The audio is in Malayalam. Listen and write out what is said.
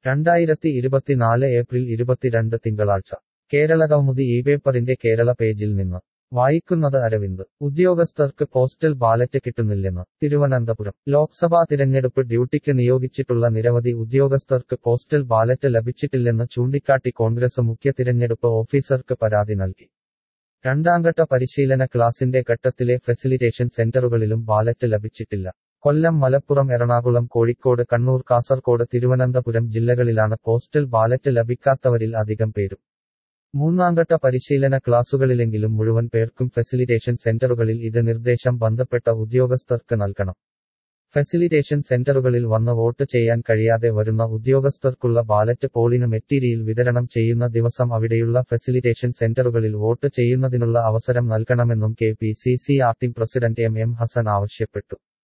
രണ്ടായിരത്തി ഇരുപത്തിനാല് ഏപ്രിൽ ഇരുപത്തിരണ്ട് തിങ്കളാഴ്ച കേരളകൗമുദി ഈ പേപ്പറിന്റെ കേരള പേജിൽ നിന്ന് വായിക്കുന്നത് അരവിന്ദ് ഉദ്യോഗസ്ഥർക്ക് പോസ്റ്റൽ ബാലറ്റ് കിട്ടുന്നില്ലെന്ന് തിരുവനന്തപുരം ലോക്സഭാ തിരഞ്ഞെടുപ്പ് ഡ്യൂട്ടിക്ക് നിയോഗിച്ചിട്ടുള്ള നിരവധി ഉദ്യോഗസ്ഥർക്ക് പോസ്റ്റൽ ബാലറ്റ് ലഭിച്ചിട്ടില്ലെന്ന് ചൂണ്ടിക്കാട്ടി കോൺഗ്രസ് മുഖ്യ തിരഞ്ഞെടുപ്പ് ഓഫീസർക്ക് പരാതി നൽകി രണ്ടാംഘട്ട പരിശീലന ക്ലാസിന്റെ ഘട്ടത്തിലെ ഫെസിലിറ്റേഷൻ സെന്ററുകളിലും ബാലറ്റ് ലഭിച്ചിട്ടില്ല കൊല്ലം മലപ്പുറം എറണാകുളം കോഴിക്കോട് കണ്ണൂർ കാസർകോട് തിരുവനന്തപുരം ജില്ലകളിലാണ് പോസ്റ്റൽ ബാലറ്റ് ലഭിക്കാത്തവരിൽ അധികം പേരും മൂന്നാംഘട്ട പരിശീലന ക്ലാസുകളിലെങ്കിലും മുഴുവൻ പേർക്കും ഫെസിലിറ്റേഷൻ സെന്ററുകളിൽ ഇത് നിർദ്ദേശം ബന്ധപ്പെട്ട ഉദ്യോഗസ്ഥർക്ക് നൽകണം ഫെസിലിറ്റേഷൻ സെന്ററുകളിൽ വന്ന് വോട്ട് ചെയ്യാൻ കഴിയാതെ വരുന്ന ഉദ്യോഗസ്ഥർക്കുള്ള ബാലറ്റ് പോളിംഗ് മെറ്റീരിയൽ വിതരണം ചെയ്യുന്ന ദിവസം അവിടെയുള്ള ഫെസിലിറ്റേഷൻ സെന്ററുകളിൽ വോട്ട് ചെയ്യുന്നതിനുള്ള അവസരം നൽകണമെന്നും കെ പി സി സി ആർട്ടിം പ്രസിഡന്റ് എം എം ഹസൻ ആവശ്യപ്പെട്ടു